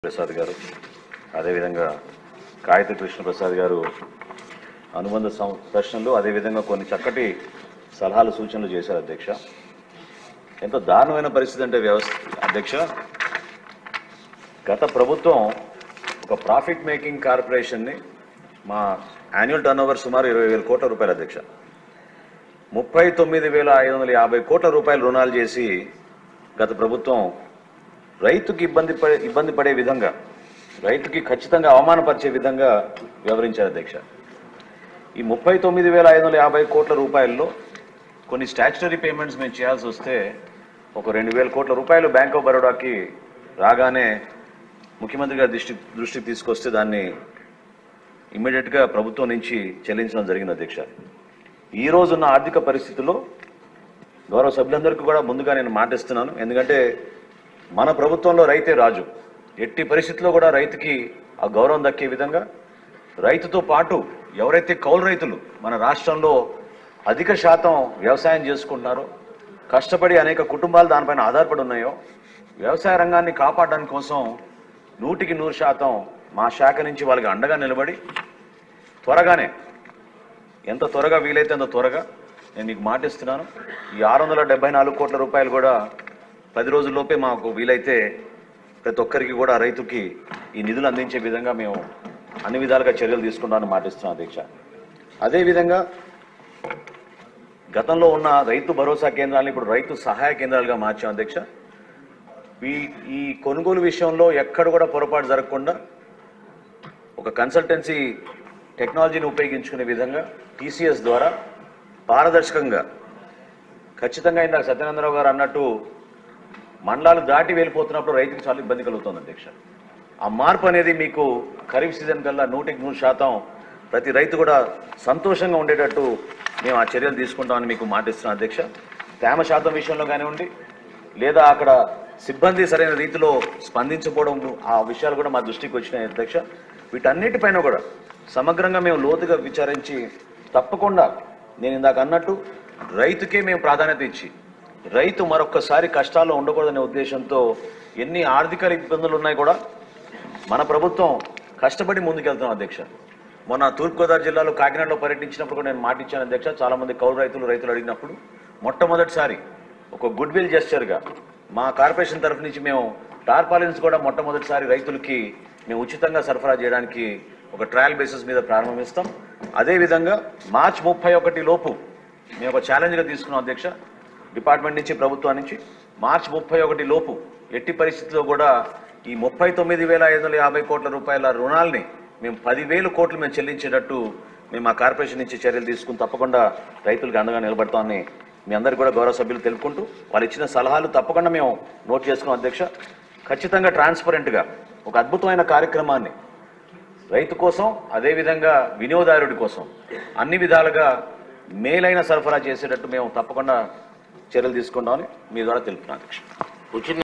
ప్రసాద్ గారు అదేవిధంగా కాగిత కృష్ణ ప్రసాద్ గారు అనుబంధ సం- ప్రశ్నలు అదేవిధంగా కొన్ని చక్కటి సలహాలు సూచనలు చేశారు అధ్యక్ష ఎంతో దారుణమైన పరిస్థితి అంటే వ్యవస్థ అధ్యక్ష గత ప్రభుత్వం ఒక ప్రాఫిట్ మేకింగ్ కార్పొరేషన్ని మా యాన్యువల్ టర్న్ ఓవర్ సుమారు ఇరవై వేల కోట్ల రూపాయలు అధ్యక్ష ముప్పై తొమ్మిది వేల ఐదు వందల యాభై కోట్ల రూపాయలు రుణాలు చేసి గత ప్రభుత్వం రైతుకి ఇబ్బంది పడే ఇబ్బంది పడే విధంగా రైతుకి ఖచ్చితంగా అవమానపరిచే విధంగా వ్యవహరించారు అధ్యక్ష ఈ ముప్పై తొమ్మిది వేల ఐదు వందల యాభై కోట్ల రూపాయల్లో కొన్ని స్టాచ్యుటరీ పేమెంట్స్ మేము చేయాల్సి వస్తే ఒక రెండు వేల కోట్ల రూపాయలు బ్యాంక్ ఆఫ్ బరోడాకి రాగానే ముఖ్యమంత్రి గారి దృష్టి దృష్టికి తీసుకొస్తే దాన్ని ఇమ్మీడియట్గా ప్రభుత్వం నుంచి చెల్లించడం జరిగింది అధ్యక్ష ఈ రోజున్న ఆర్థిక పరిస్థితుల్లో గౌరవ సభ్యులందరికీ కూడా ముందుగా నేను మాటిస్తున్నాను ఎందుకంటే మన ప్రభుత్వంలో రైతే రాజు ఎట్టి పరిస్థితుల్లో కూడా రైతుకి ఆ గౌరవం దక్కే విధంగా రైతుతో పాటు ఎవరైతే కౌలు రైతులు మన రాష్ట్రంలో అధిక శాతం వ్యవసాయం చేసుకుంటున్నారో కష్టపడి అనేక కుటుంబాలు దానిపైన ఆధారపడి ఉన్నాయో వ్యవసాయ రంగాన్ని కాపాడడానికి కోసం నూటికి నూరు శాతం మా శాఖ నుంచి వాళ్ళకి అండగా నిలబడి త్వరగానే ఎంత త్వరగా వీలైతే అంత త్వరగా నేను మీకు మాటిస్తున్నాను ఈ ఆరు వందల డెబ్బై నాలుగు కోట్ల రూపాయలు కూడా పది రోజుల్లోపే మాకు వీలైతే ప్రతి ఒక్కరికి కూడా రైతుకి ఈ నిధులు అందించే విధంగా మేము అన్ని విధాలుగా చర్యలు తీసుకుంటామని మాటిస్తున్నాం అధ్యక్ష అదేవిధంగా గతంలో ఉన్న రైతు భరోసా కేంద్రాలను ఇప్పుడు రైతు సహాయ కేంద్రాలుగా మార్చాం అధ్యక్ష ఈ ఈ కొనుగోలు విషయంలో ఎక్కడ కూడా పొరపాటు జరగకుండా ఒక కన్సల్టెన్సీ టెక్నాలజీని ఉపయోగించుకునే విధంగా టీసీఎస్ ద్వారా పారదర్శకంగా ఖచ్చితంగా ఇందాక సత్యనందరావు గారు అన్నట్టు మండలాలు దాటి వెళ్ళిపోతున్నప్పుడు రైతుకి చాలా ఇబ్బంది కలుగుతుంది అధ్యక్ష ఆ మార్పు అనేది మీకు ఖరీఫ్ సీజన్ కల్లా నూటికి నూరు శాతం ప్రతి రైతు కూడా సంతోషంగా ఉండేటట్టు మేము ఆ చర్యలు తీసుకుంటామని మీకు మాటిస్తున్నాం అధ్యక్ష తేమ శాతం విషయంలో కానివ్వండి లేదా అక్కడ సిబ్బంది సరైన రీతిలో స్పందించకపోవడం ఆ విషయాలు కూడా మా దృష్టికి వచ్చినాయి అధ్యక్ష వీటన్నిటిపైన కూడా సమగ్రంగా మేము లోతుగా విచారించి తప్పకుండా నేను ఇందాక అన్నట్టు రైతుకే మేము ప్రాధాన్యత ఇచ్చి రైతు మరొక్కసారి కష్టాల్లో ఉండకూడదనే ఉద్దేశంతో ఎన్ని ఆర్థిక ఇబ్బందులు ఉన్నాయి కూడా మన ప్రభుత్వం కష్టపడి ముందుకెళ్తున్నాం అధ్యక్ష మొన్న తూర్పుగోదావరి జిల్లాలో కాకినాడలో పర్యటించినప్పుడు కూడా నేను మాటిచ్చాను అధ్యక్ష చాలా మంది కౌలు రైతులు రైతులు అడిగినప్పుడు మొట్టమొదటిసారి ఒక గుడ్ విల్ జెస్చర్గా మా కార్పొరేషన్ తరఫు నుంచి మేము టార్పాలిన్స్ కూడా మొట్టమొదటిసారి రైతులకి మేము ఉచితంగా సరఫరా చేయడానికి ఒక ట్రయల్ బేసిస్ మీద ప్రారంభిస్తాం అదేవిధంగా మార్చ్ ముప్పై ఒకటి లోపు మేము ఒక ఛాలెంజ్గా తీసుకున్నాం అధ్యక్ష డిపార్ట్మెంట్ నుంచి ప్రభుత్వం నుంచి మార్చ్ ముప్పై ఒకటి లోపు ఎట్టి పరిస్థితుల్లో కూడా ఈ ముప్పై తొమ్మిది వేల ఐదు వందల యాభై కోట్ల రూపాయల రుణాల్ని మేము పదివేలు కోట్లు మేము చెల్లించేటట్టు మేము ఆ కార్పొరేషన్ నుంచి చర్యలు తీసుకుని తప్పకుండా రైతులకు అండగా నిలబడతామని మీ అందరికీ కూడా గౌరవ సభ్యులు తెలుపుకుంటూ వాళ్ళు ఇచ్చిన సలహాలు తప్పకుండా మేము నోట్ చేసుకున్నాం అధ్యక్ష ఖచ్చితంగా ట్రాన్స్పరెంట్గా ఒక అద్భుతమైన కార్యక్రమాన్ని రైతు కోసం అదేవిధంగా వినియోగదారుడి కోసం అన్ని విధాలుగా మేలైన సరఫరా చేసేటట్టు మేము తప్పకుండా చర్యలు తీసుకుంటామని మీ ద్వారా తెలుపుతున్నాను అధ్యక్ష ఉచిత